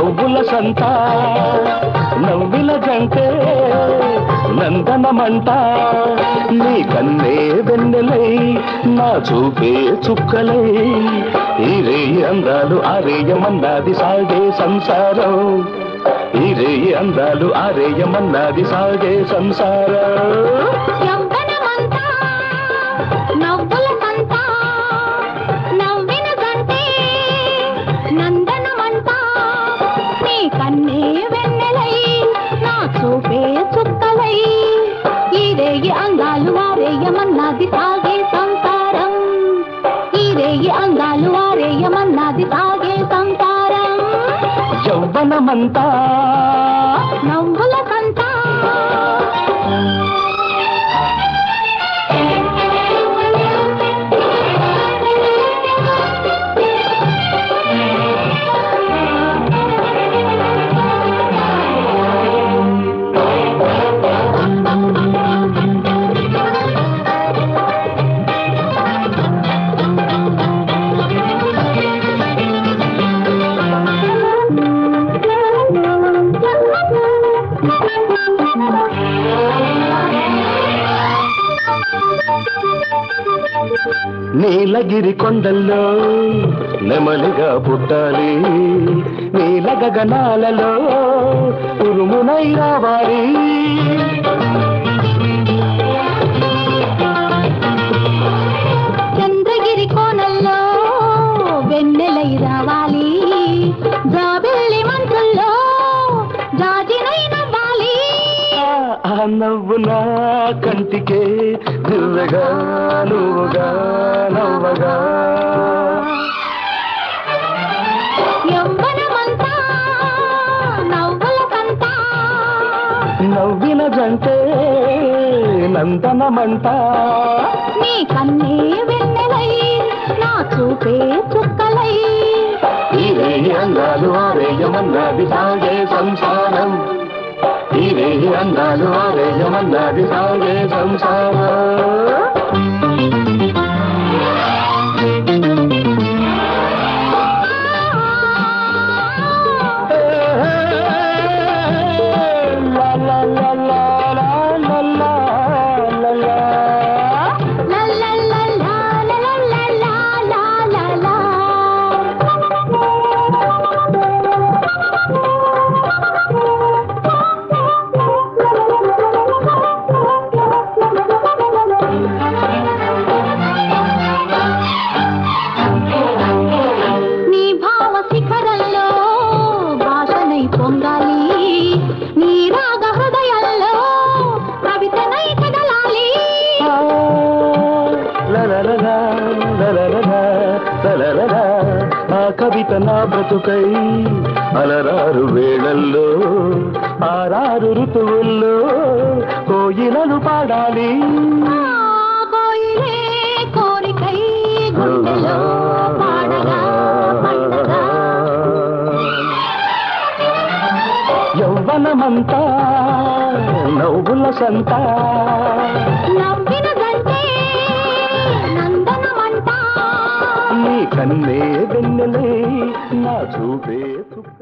నవ్వుల సంత నవ్విల జంటే నందనమంట నీ కన్నే వెన్నెలై నా చూపే చుక్కలై ఈ రేయి అందాలు ఆ రేయమన్నది సాగే సంసారం ఈ రేయి అందాలు ఆ రేయమన్నది సాగే సంసారం యవ్వనమంతా నవ్వుల సంత నవ్విన గంటే నందనమంట నీ కన్నే వెన్నెలై నా చూపే చుక్కలై ఈ రేగి అందాలు వారేయమన్నది సాగే సంసారం ఈ రేగి అందాలు వారేయమన్నది సాగే సంసారం యవ్వనమంతా నవ్వుల సంత నీలగిరి కొండల్లో నెమలిగా పుట్టాలి నీల గగనాలలో ఉరుమునై రావాలి చంద్రగిరి కోనల్లో వెన్నెలై రావాలి జాబిల్లి మంచుల్లో జాజినై నవ్వాలి ఆ నవ్వు నా కంటికే దివ్వగా నువ్వుగా నవ్వగా యవ్వనమంతా నవ్వుల కంట నవ్విన జంటే నందనమంట నీ కన్నే వెన్నెలై నా చూపే చుక్కలై ఈ రేయి అందాలు ఆరేయమన్నది సాగే సంసారం ఈ రేయి అందాలు ఆరేయమన్నది సాగే సంసారం La la la la la la la la la. లా లా లా లా లా లా లా లా లా నీ భావ శిఖరంలో భాషనై పొంగాలి నీ రాగ హృదయంలో కవితనై కదలాలి ఆ కవిత నా బ్రతుకై అలరారు వేళల్లో ఆరారు ఋతువుల్లో కోయిలలు పాడాలి ఆ కోయిలే కోరికై గుండెలో పాడగా పండగా యౌవనమంతా నవ్వుల సంత నవ్విన గంటే నందనమంట నీ కన్నే వెన్నెలే నా చూపే చుక్క